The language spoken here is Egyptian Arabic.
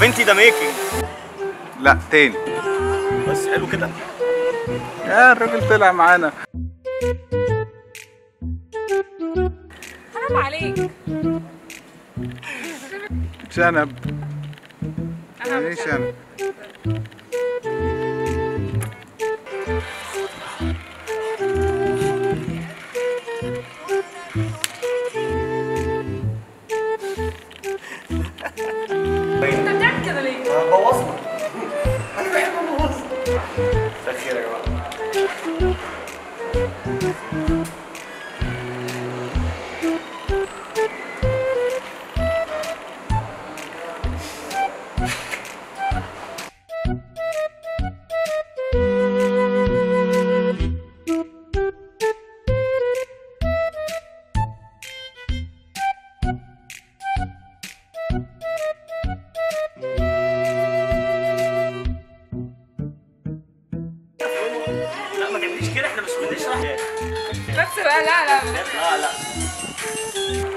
بنتي ده ميكنج لا تاني بس حلو كده يا الراجل طلع معانا حرام عليك شنب انا ايه مش شنب انت بتعمل كده ليه؟ بوظنا انا بحب ابوظ مساء الخير يا جماعه لا ما تعمليش كده احنا مش بنشرح بس بقى لا لا لا لا